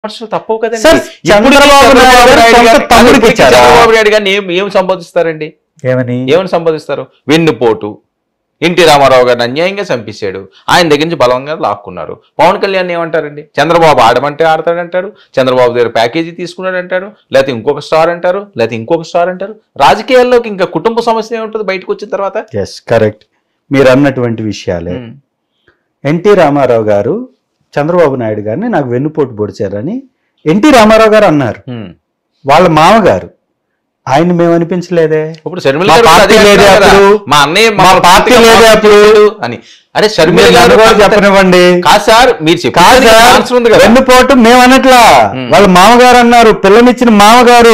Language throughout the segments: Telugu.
విమర్శలు తప్పవు కదండి సార్, ఇప్పటికీ చంద్రబాబు నాయుడు గారు నాయుడు సొంత గారిని- తమ్ముడికి ఇప్పటికీ ఇచ్చారా? చంద్రబాబు నాయుడు గారిని ఏం ఏం సంబోధిస్తారండి ఏమని ఏమని సంబోధిస్తారు వెన్నుపోటు ఎన్టీ రామారావు గారిని అన్యాయంగా చంపేశాడు ఆయన దగ్గర నుంచి బలంగా లాక్కున్నారు పవన్ కళ్యాణ్ ఏమంటారండి చంద్రబాబు ఆడమంటే ఆడతాడంటాడు చంద్రబాబు దగ్గర ప్యాకేజీ తీసుకున్నాడు అంటాడు లేకపోతే ఇంకొక స్టార్ అంటారు లేకపోతే ఇంకొక స్టార్ అంటారు రాజకీయాల్లోకి ఇంకా కుటుంబ సమస్య ఏముంటుంది బయటకు వచ్చిన తర్వాత ఎస్ కరెక్ట్ మీరు అన్నటువంటి విషయాలే ఉమ్. ఎన్టీ రామారావు గారు చంద్రబాబు నాయుడు గారిని నాకు వెన్నుపోటు పొడిచారని ఎన్టీ రామారావు గారు అన్నారు ఉమ్. వాళ్ళ మామగారు ఆయన మేము అనిపించలేదే ఇప్పుడు షర్మిల మా గారు కూడా పార్టీ అదే లేదే అంటున్నారు కదా. అప్పుడు. మా అన్నయ్య మా పార్టీ పూర్తిగా లేదే మోసం అప్పుడు. చేశాడు అని అరే షర్మిల మీరు గారు నన్ను కూడా అంత- చెప్పనివ్వండి కాదు సార్ మీరు కాదు చెప్పారు సార్, ఆన్సర్ ఉంది కదా వెన్నుపోటు మేము అనట్లా ఉమ్. వాళ్ళ మామగారు అన్నారు పిల్లనిచ్చిన మామగారు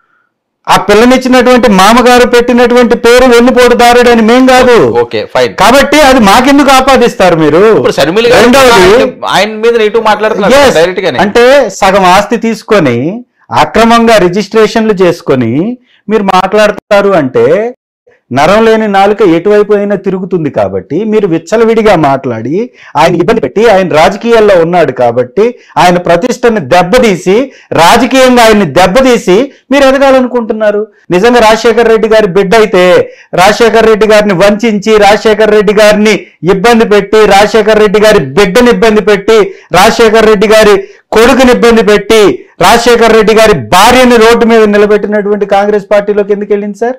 ఆ పిల్లనిచ్చినటువంటి మామగారు పెట్టినటువంటి పేరు వెన్నుపోటు దారుడు అని మేం కాదు ఓకే ఫైన్ కాబట్టి అది మాకెందుకు ఆపాదిస్తారు మీరు ఇప్పుడు షర్మిల గారు రెండవది ఆయన- ఆయన మీద నెగిటివ్ మాట్లాడుతున్నారు Yes. డైరెక్ట్ గానే అంటే సగం ఆస్తి తీసుకొని అక్రమంగా రిజిస్ట్రేషన్లు చేసుకొని మీరు మాట్లాడతారు అంటే నరం లేని నాలుక ఎటువైపు అయినా తిరుగుతుంది కాబట్టి మీరు విచ్చలవిడిగా మాట్లాడి ఆయన ఇబ్బంది పెట్టి ఆయన రాజకీయాల్లో ఉన్నాడు కాబట్టి ఆయన ప్రతిష్టని దెబ్బతీసి రాజకీయంగా ఆయన్ని దెబ్బతీసి మీరు ఎదగాలనుకుంటున్నారు నిజంగా రాజశేఖర్ రెడ్డి గారి బిడ్డ అయితే రాజశేఖర్ రెడ్డి గారిని వంచించి రాజశేఖర్ రెడ్డి గారిని ఇబ్బంది పెట్టి రాజశేఖర్ రెడ్డి గారి బిడ్డని ఇబ్బంది పెట్టి రాజశేఖర్ రెడ్డి గారి కొడుకుని ఇబ్బంది పెట్టి రాజశేఖర్ రెడ్డి గారి భార్యని రోడ్డు మీద నిలబెట్టినటువంటి కాంగ్రెస్ పార్టీలోకి ఎందుకు వెళ్ళింది సార్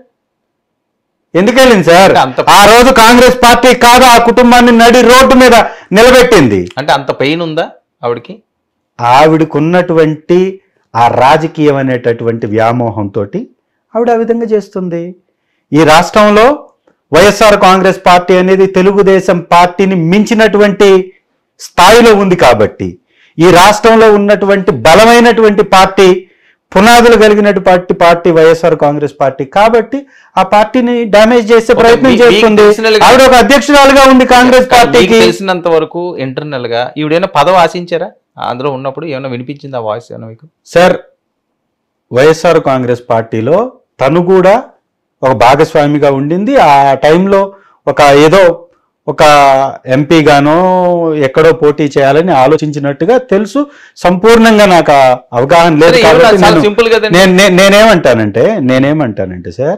ఎందుకు వెళ్ళింది సార్ అంత- ఆ రోజు కాంగ్రెస్ పార్టీ కాదు ఆ కుటుంబాన్ని నడి రోడ్డు మీద నిలబెట్టింది అంటే అంత పెయిన్ ఉందా ఆవిడకి ఆవిడకున్నటువంటి ఆ రాజకీయం అనేటటువంటి వ్యామోహంతో ఆవిడ ఆ విధంగా చేస్తుంది ఈ రాష్ట్రంలో వైఎస్ఆర్ కాంగ్రెస్ పార్టీ అనేది తెలుగుదేశం పార్టీని మించినటువంటి స్థాయిలో ఉంది కాబట్టి ఈ రాష్ట్రంలో ఉన్నటువంటి బలమైనటువంటి పార్టీ పునాదులు కలిగినటువంటి పార్టీ వైఎస్ఆర్ కాంగ్రెస్ పార్టీ కాబట్టి ఆ పార్టీని డ్యామేజ్ చేసే ఓకే, ప్రయత్నం మీ- మీకు చేస్తుంది తెలిసినట్లుగా- ఆవిడ ఒక అధ్యక్షురాలుగా ఉంది కాంగ్రెస్ మీకు పార్టీకి తెలిసినంత వరకు ఇంటర్నల్ గా ఈవిడేమైనా పదవి ఆశించారా అందులో ఉన్నప్పుడు ఏమైనా వినిపించింది ఆ వాయిస్ ఏమైనా మీకు సార్ వైఎస్ఆర్ కాంగ్రెస్ పార్టీలో తను కూడా ఒక భాగస్వామిగా ఉండింది ఆ టైంలో ఒక ఏదో ఒక ఎంపీగానో ఎక్కడో పోటీ చేయాలని ఆలోచించినట్టుగా తెలుసు సంపూర్ణంగా నాకు ఆ అవగాహన లేదు సరే, ఏమన్నా కాబట్టి చాలా నేను- సింపుల్ కదండి నేను నే- నేనేమంటానంటే నేనేమంటానంటే సార్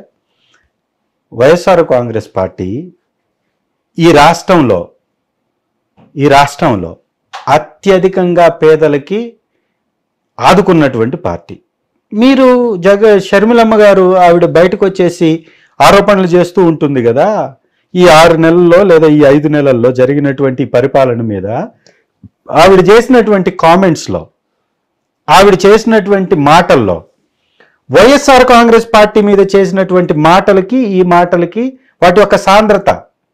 వైఎస్ఆర్ కాంగ్రెస్ పార్టీ ఈ రాష్ట్రంలో ఈ రాష్ట్రంలో అత్యధికంగా పేదలకి ఆదుకున్నటువంటి పార్టీ మీరు జగ షర్మిలమ్మ గారు ఆవిడ బయటకు వచ్చేసి ఆరోపణలు చేస్తూ ఉంటుంది కదా ఈ ఆరు నెలల్లో లేదా ఈ ఐదు నెలల్లో జరిగినటువంటి పరిపాలన మీద ఆవిడ చేసినటువంటి కామెంట్స్లో ఆవిడ చేసినటువంటి మాటల్లో వైఎస్ఆర్ కాంగ్రెస్ పార్టీ మీద చేసినటువంటి మాటలకి ఈ మాటలకి వాటి యొక్క సాంద్రత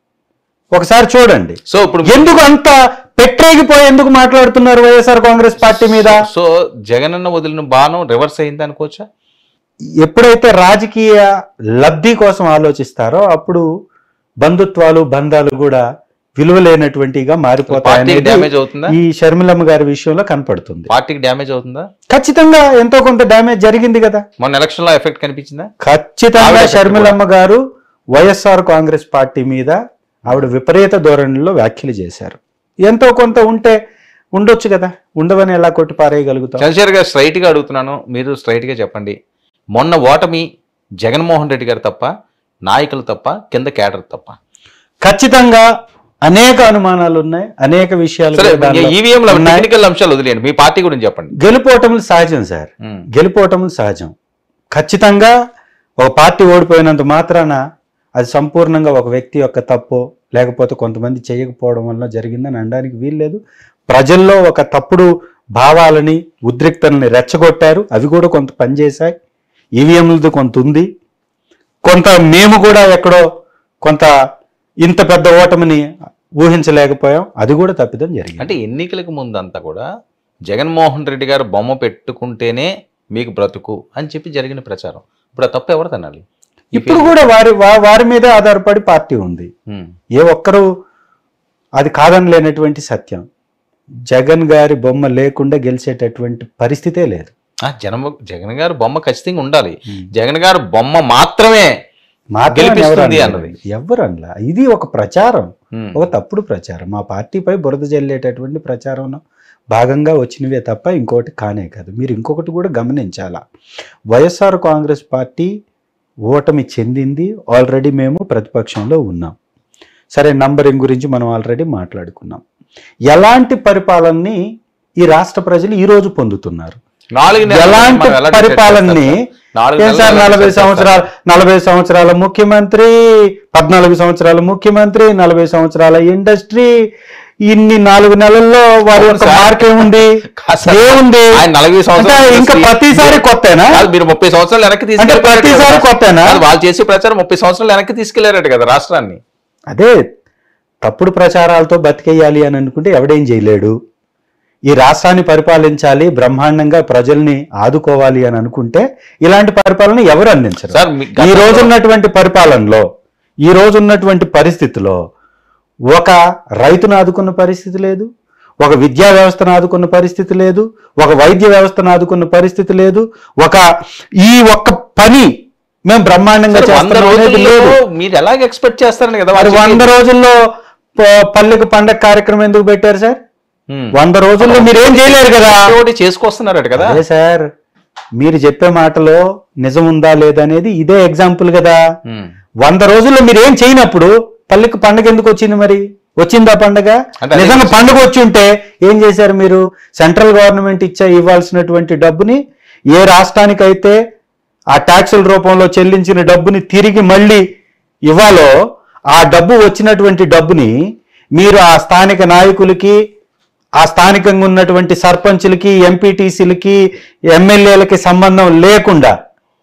ఒకసారి చూడండి సో ఇప్పుడు ఎందుకు అంత పెట్టేగిపోయి ఎందుకు మాట్లాడుతున్నారు వైఎస్ఆర్ కాంగ్రెస్ పార్టీ మీద సో జగనన్న వదిలిన బాణం రివర్స్ అయింది అనుకోవచ్చా ఎప్పుడైతే రాజకీయ లబ్ధి కోసం ఆలోచిస్తారో అప్పుడు బంధుత్వాలు బంధాలు కూడా విలువలేనటువంటిగా పార్టీకి మారిపోతాయనేది డ్యామేజ్ అవుతుందా ఈ షర్మిలమ్మ గారి విషయంలో కనపడుతుంది పార్టీకి డ్యామేజ్ అవుతుందా ఖచ్చితంగా ఎంతో కొంత డ్యామేజ్ జరిగింది కదా మొన్న ఎలక్షన్ లో ఎఫెక్ట్ కనిపించిందా ఖచ్చితంగా ఆవిడ షర్మిలమ్మ గారు వైఎస్ఆర్ కాంగ్రెస్ పార్టీ మీద ఆవిడ విపరీత ధోరణిలో వ్యాఖ్యలు చేశారు ఎంతో కొంత ఉంటే ఉండొచ్చు కదా ఉండవని ఎలా కొట్టి పారేయగలుగుతాం చంద్రశేఖర్ గారు స్ట్రైట్ గా అడుగుతున్నాను మీరు స్ట్రైట్ గా చెప్పండి మొన్న ఓటమి జగన్మోహన్ రెడ్డి గారు తప్ప నాయకులు తప్ప కింద కేడర్ తప్ప ఖచ్చితంగా అనేక అనుమానాలు ఉన్నాయి అనేక విషయాలు సరే కూడా దానిలో ఈవీఎం ఉన్నాయి. టెక్నికల్ అంశాలు వదిలేయండి మీ పార్టీ గురించి చెప్పండి గెలుపోవటములు సహజం సార్ ఉమ్. గెలుపోవటములు సహజం ఖచ్చితంగా ఒక పార్టీ ఓడిపోయినంత మాత్రాన అది సంపూర్ణంగా ఒక వ్యక్తి యొక్క తప్పు లేకపోతే కొంతమంది చేయకపోవడం వల్ల జరిగిందని అనడానికి వీల్లేదు ప్రజల్లో ఒక తప్పుడు భావాలని ఉద్రిక్తలని రెచ్చగొట్టారు అవి కూడా కొంత పనిచేశాయి ఈవీఎంలది కొంత ఉంది కొంత మేము కూడా ఎక్కడో కొంత ఇంత పెద్ద ఓటమిని ఊహించలేకపోయాం అది కూడా తప్పిదం జరిగింది అంటే ఎన్నికలకు ముందు అంతా కూడా జగన్మోహన్ రెడ్డి గారు బొమ్మ పెట్టుకుంటేనే మీకు బ్రతుకు అని చెప్పి జరిగిన ప్రచారం ఇప్పుడు ఆ తప్పు ఎవరు తినాలి ఇప్పుడు కూడా వారి వా- వారి మీదే ఆధారపడి పార్టీ ఉంది ఉమ్. ఏ ఒక్కరూ అది కాదనలేనటువంటి సత్యం జగన్ గారి బొమ్మ లేకుండా గెలిచేటటువంటి పరిస్థితే లేదు ఆ జనం జగన్ గారు బొమ్మ ఖచ్చితంగా ఉండాలి జగన్ గారు బొమ్మ మాత్రమే మాత్రమే గెలిపిస్తుంది ఎవరు అన్నది. అనలేదు. ఎవరు అనలా ఇది ఒక ప్రచారం ఉమ్. ఒక తప్పుడు ప్రచారం మా పార్టీపై బురద జల్లేటటువంటి ప్రచారం భాగంగా వచ్చినవే తప్ప ఇంకొకటి కానే కాదు మీరు ఇంకొకటి కూడా గమనించాలా వైఎస్ఆర్ కాంగ్రెస్ పార్టీ ఓటమి చెందింది ఆల్రెడీ మేము ప్రతిపక్షంలో ఉన్నాం సరే నంబరింగ్ గురించి మనం ఆల్రెడీ మాట్లాడుకున్నాం ఎలాంటి పరిపాలనని ఈ రాష్ట్ర ప్రజలు ఈ రోజు పొందుతున్నారు నాలుగు నెలలు ఎలాంటి మనం ఎలా డిసైడ్ పరిపాలనని చేస్తాం? నాలుగు ఏం నెలలు సార్ ఎలా నలభై డిసైడ్ చేస్తాం? సంవత్సరాలు నలభై సంవత్సరాల ముఖ్యమంత్రి పద్నాలుగు సంవత్సరాల ముఖ్యమంత్రి నలభై సంవత్సరాల ఇండస్ట్రీ ఇన్ని నాలుగు నెలల్లో వారి యొక్క అవును సార్. మార్క్ ఏముంది కాదు సార్. ఏముంది ఆయన నలభై అంటే సంవత్సరాలు ఇంకా చేసి- ప్రతిసారి కొత్తేనా కాదు, మీరు ముప్పై సంవత్సరాలు వెనక్కి అంటే తీసుకెళ్ళిపోయారట ప్రతిసారి కదా. కొత్తేనా కాదు, వాళ్ళు చేసే ప్రచారం ముప్పై సంవత్సరాలు వెనక్కి తీసుకెళ్లారట కదా రాష్ట్రాన్ని అదే తప్పుడు ప్రచారాలతో బతికేయాలి అని అనుకుంటే ఎవడేం చేయలేడు ఈ రాష్ట్రాన్ని పరిపాలించాలి బ్రహ్మాండంగా ప్రజల్ని ఆదుకోవాలి అని అనుకుంటే ఇలాంటి పరిపాలన ఎవరు అందించరు సార్ మీ ఈ గతంలో- రోజు ఉన్నటువంటి పరిపాలనలో ఈ రోజు ఉన్నటువంటి పరిస్థితిలో ఒక రైతును ఆదుకున్న పరిస్థితి లేదు ఒక విద్యా వ్యవస్థను ఆదుకున్న పరిస్థితి లేదు ఒక వైద్య వ్యవస్థను ఆదుకున్న పరిస్థితి లేదు ఒక ఈ ఒక్క పని మేము బ్రహ్మాండంగా సార్, వంద చేస్తాం అనేది రోజుల్లో లేదు మీరు ఎలాగ ఎక్స్పెక్ట్ చేస్తారని కదా మరి వాళ్ళు వంద చెప్పేది. రోజుల్లో ప- పల్లెకు పండగ కార్యక్రమం ఎందుకు పెట్టారు సార్ ఉమ్. వంద రోజుల్లో మీరు ఏం చేయలేరు కదా ఒకటి చేసుకొస్తున్నారట కదా అదే సార్ మీరు చెప్పే మాటలో నిజం ఉందా లేదా అనేది ఇదే ఎగ్జాంపుల్ కదా ఉమ్. వంద రోజుల్లో మీరు ఏం చేయనప్పుడు పల్లెకు పండగ ఎందుకు వచ్చింది మరి వచ్చిందా పండగ అంటే అదే నిజంగా పండుగ వచ్చి ఉంటే ఏం చేశారు మీరు సెంట్రల్ గవర్నమెంట్ ఇచ్చే ఇవ్వాల్సినటువంటి డబ్బుని ఏ రాష్ట్రానికైతే ఆ ట్యాక్సుల రూపంలో చెల్లించిన డబ్బుని తిరిగి మళ్ళీ ఇవ్వాలో ఆ డబ్బు వచ్చినటువంటి డబ్బుని మీరు ఆ స్థానిక నాయకులకి ఆ స్థానికంగా ఉన్నటువంటి సర్పంచులకి ఎంపీటీసీలకి ఎమ్మెల్యేలకి సంబంధం లేకుండా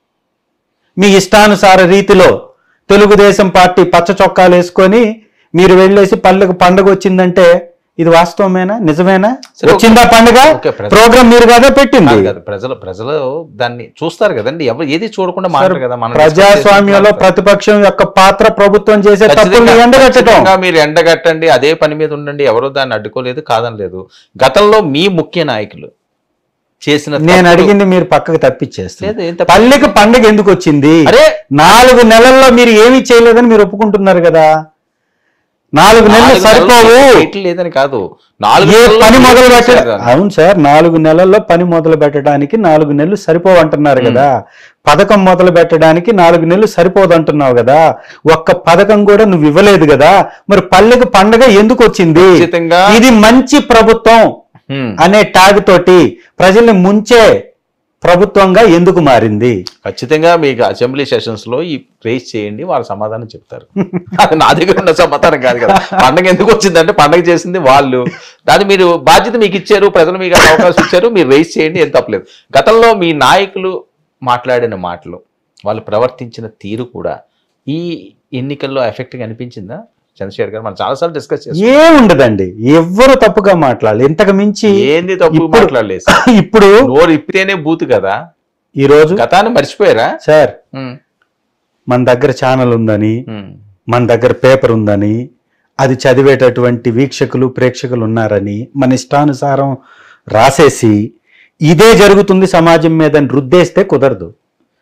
మీ ఇష్టానుసార రీతిలో తెలుగుదేశం పార్టీ పచ్చ చొక్కాలు వేసుకొని మీరు వెళ్ళేసి పల్లెకు పండగ వచ్చిందంటే ఇది వాస్తవమేనా నిజమేనా సరే, వచ్చిందా పండుగ ఓకే, ప్రజ- ప్రోగ్రామ్ మీరు కదా పెట్టింది కాదు కదా, ప్రజలు ప్రజలు దాన్ని చూస్తారు కదండి ఎవరు ఏది చూడకుండా సార్, మాట్లాడు కదా మనం ప్రజాస్వామ్యంలో discuss ప్రతిపక్షం యొక్క పాత్ర ప్రభుత్వం చేసే చేస్తున్నాం. తప్పుల్ని ఖచ్చితంగా- ఎండగట్టడం ఖచ్చితంగా మీరు ఎండగట్టండి అదే పని మీద ఉండండి ఎవరు దాన్ని అడ్డుకోలేదు కాదనలేదు గతంలో మీ ముఖ్య నాయకులు చేసిన నేను తప్పులు- అడిగింది మీరు పక్కకు తప్పించేస్తారు లేదు, ఏం తప్పు? పల్లెకి పండుగ ఎందుకు వచ్చింది అరే నాలుగు నెలల్లో మీరు ఏమీ చేయలేదని మీరు ఒప్పుకుంటున్నారు కదా నాలుగు నెలలు నాలుగు సరిపోవు నెలలు చేయటం లేదని కాదు నాలుగు ఏ నెలల్లో పని మీరు మొదలు చేశారు పెట్ట దాన్ని. అవును సార్ నాలుగు నెలల్లో పని మొదలు పెట్టడానికి నాలుగు నెలలు సరిపోవు అంటున్నారు కదా పథకం మొదలు పెట్టడానికి నాలుగు నెలలు సరిపోదు అంటున్నావు కదా ఒక్క పథకం కూడా నువ్వు ఇవ్వలేదు కదా మరి పల్లెకు పండగ ఎందుకు వచ్చింది ఖచ్చితంగా ఇది మంచి ప్రభుత్వం హ్మ్. అనే ట్యాగ్ తోటి ప్రజల్ని ముంచే ప్రభుత్వంగా ఎందుకు మారింది ఖచ్చితంగా మీకు అసెంబ్లీ సెషన్స్ లో ఈ రేస్ చేయండి వాళ్ళు సమాధానం చెప్తారు అది నా దగ్గర ఉన్న సమాధానం కాదు కదా పండగ ఎందుకు వచ్చిందంటే పండగ చేసింది వాళ్ళు దాన్ని మీరు బాధ్యత మీకు ఇచ్చారు ప్రజలు మీకు అవకాశం ఇచ్చారు మీరు రేస్ చేయండి ఏం తప్పలేదు గతంలో మీ నాయకులు మాట్లాడిన మాటలు వాళ్ళు ప్రవర్తించిన తీరు కూడా ఈ ఎన్నికల్లో ఎఫెక్ట్గా అనిపించిందా చంద్రశేఖర్ గారు మనం చాలాసార్లు డిస్కస్ చేస్తాం ఏముండదండి ఎవ్వరు తప్పుగా మాట్లాడాలి ఇంతకు మించి ఏంది తప్పు ఇప్పుడు- మాట్లాడలేదు సార్. ఇప్పుడు నోరు ఇప్పితేనే బూత్ కదా ఈ రోజు గతాన్ని మర్చిపోయారా సార్ ఉమ్, మన దగ్గర ఛానల్ ఉందని ఉమ్. మన దగ్గర పేపర్ ఉందని అది చదివేటటువంటి వీక్షకులు ప్రేక్షకులు ఉన్నారని మన ఇష్టానుసారం రాసేసి ఇదే జరుగుతుంది సమాజం మీద అని రుద్దేస్తే కుదరదు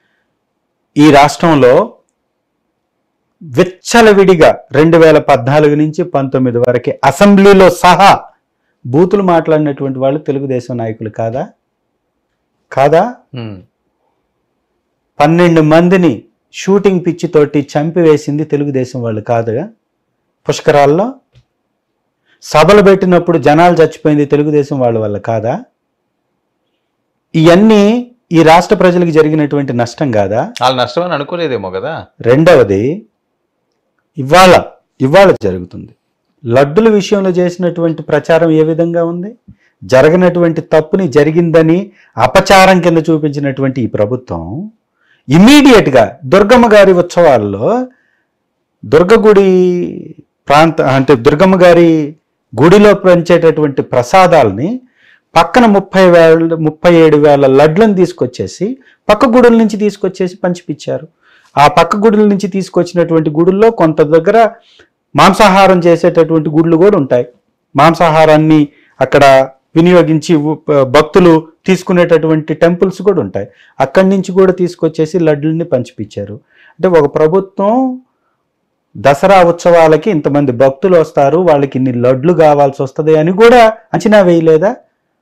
ఈ రాష్ట్రంలో విచ్చలవిడిగా రెండు వేల పద్నాలుగు నుంచి పంతొమ్మిది వరకు అసెంబ్లీలో సహా బూతులు మాట్లాడినటువంటి వాళ్ళు తెలుగుదేశం నాయకులు కాదా కాదా ఉమ్. పన్నెండు మందిని షూటింగ్ పిచ్చి తోటి చంపివేసింది తెలుగుదేశం వాళ్ళు కాదుగా పుష్కరాల్లో సభలు పెట్టినప్పుడు జనాలు చచ్చిపోయింది తెలుగుదేశం వాళ్ళ వల్ల కాదా ఇవన్నీ ఈ రాష్ట్ర ప్రజలకు జరిగినటువంటి నష్టం కాదా వాళ్ళు నష్టమని అనుకోలేదేమో కదా రెండవది ఇవాళ ఇవాళ జరుగుతుంది లడ్డుల విషయంలో చేసినటువంటి ప్రచారం ఏ విధంగా ఉంది జరగనటువంటి తప్పుని జరిగిందని అపచారం కింద చూపించినటువంటి ఈ ప్రభుత్వం ఇమ్మీడియట్గా దుర్గమ్మ గారి ఉత్సవాల్లో దుర్గగుడి ప్రాంత అంటే దుర్గమ్మ గారి గుడిలో పెంచేటటువంటి ప్రసాదాలని పక్కన ముప్పై వేల ముప్పై ఏడు వేల లడ్లను తీసుకొచ్చేసి పక్క గుడుల నుంచి తీసుకొచ్చేసి పంచిపిచ్చారు ఆ పక్క గుడుల నుంచి తీసుకొచ్చినటువంటి గుడుల్లో కొంత దగ్గర మాంసాహారం చేసేటటువంటి గుడులు కూడా ఉంటాయి మాంసాహారాన్ని అక్కడ వినియోగించి ఉ- భక్తులు తీసుకునేటటువంటి టెంపుల్స్ కూడా ఉంటాయి అక్కడి నుంచి కూడా తీసుకొచ్చేసి లడ్డుల్ని పంచిపిచ్చారు అంటే ఒక ప్రభుత్వం దసరా ఉత్సవాలకి ఇంతమంది భక్తులు వస్తారు వాళ్ళకి ఇన్ని లడ్లు కావాల్సి వస్తుంది అని కూడా అంచనా వేయలేదా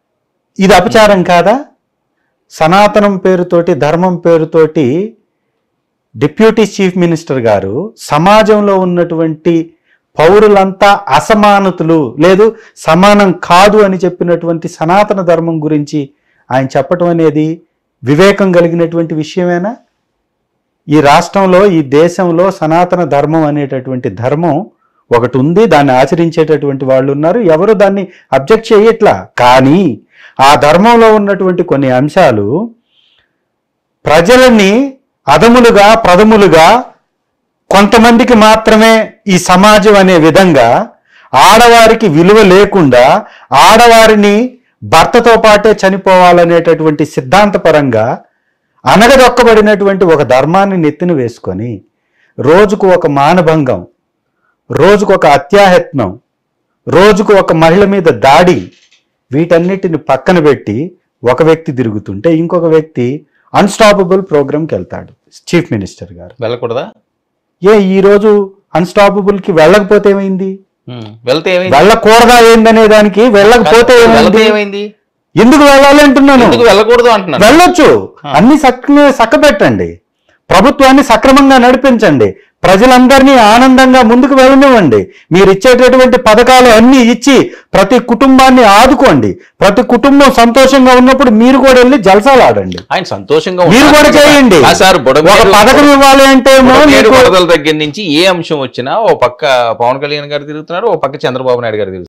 ఇది అపచారం కాదా సనాతనం పేరుతోటి ధర్మం పేరుతోటి డిప్యూటీ చీఫ్ మినిస్టర్ గారు సమాజంలో ఉన్నటువంటి పౌరులంతా అసమానతులు లేదు సమానం కాదు అని చెప్పినటువంటి సనాతన ధర్మం గురించి ఆయన చెప్పటం అనేది వివేకం కలిగినటువంటి విషయమేనా ఈ రాష్ట్రంలో ఈ దేశంలో సనాతన ధర్మం అనేటటువంటి ధర్మం ఒకటి ఉంది దాన్ని ఆచరించేటటువంటి వాళ్ళు ఉన్నారు ఎవరు దాన్ని అబ్జెక్ట్ చేయట్లా కానీ ఆ ధర్మంలో ఉన్నటువంటి కొన్ని అంశాలు ప్రజలని అదములుగా ప్రథములుగా కొంతమందికి మాత్రమే ఈ సమాజం అనే విధంగా ఆడవారికి విలువ లేకుండా ఆడవారిని భర్తతో పాటే చనిపోవాలనేటటువంటి సిద్ధాంతపరంగా అనగదొక్కబడినటువంటి ఒక ధర్మాన్ని నెత్తిన వేసుకొని రోజుకు ఒక మానభంగం రోజుకు ఒక అత్యాయత్నం రోజుకు ఒక మహిళ మీద దాడి వీటన్నిటిని పక్కన పెట్టి ఒక వ్యక్తి తిరుగుతుంటే ఇంకొక వ్యక్తి అన్స్టాపబుల్ ప్రోగ్రామ్కి వెళ్తాడు చీఫ్ మినిస్టర్ గారు వెళ్ళకూడదా ఏ ఈ రోజు అన్స్టాపబుల్ కి వెళ్ళకపోతే ఏమైంది ఉమ్. వెళ్తే ఏమైంది వెళ్ళకూడదా ఏందనే దానికి వెళ్ళకపోతే వెళ్తే ఏమైంది ఏమైంది ఎందుకు వెళ్ళాలి అంటున్నాను ఎందుకు వెళ్ళకూడదు అంటున్నాను వెళ్ళొచ్చు అన్ని సక్క సక్కబెట్టండి ప్రభుత్వాన్ని సక్రమంగా నడిపించండి ప్రజలందరినీ ఆనందంగా ముందుకు వెళ్ళనివ్వండి మీరు ఇచ్చేటటువంటి పథకాలు అన్ని ఇచ్చి ప్రతి కుటుంబాన్ని ఆదుకోండి ప్రతి కుటుంబం సంతోషంగా ఉన్నప్పుడు మీరు కూడా వెళ్ళి జలసాలు ఆడండి ఆయన సంతోషంగా మీరు ఉన్నారు కూడా కదా. చేయండి ఆ సార్ ఒక బుడమేరు పథకం ఇవ్వాలి అంటే ఏమో బుడమేరు మీకు- వరదల దగ్గర నుంచి ఏ అంశం వచ్చినా ఓ పక్క పవన్ కళ్యాణ్ గారు తిరుగుతున్నారు ఓ పక్క చంద్రబాబు నాయుడు గారు తిరుగుతున్నారు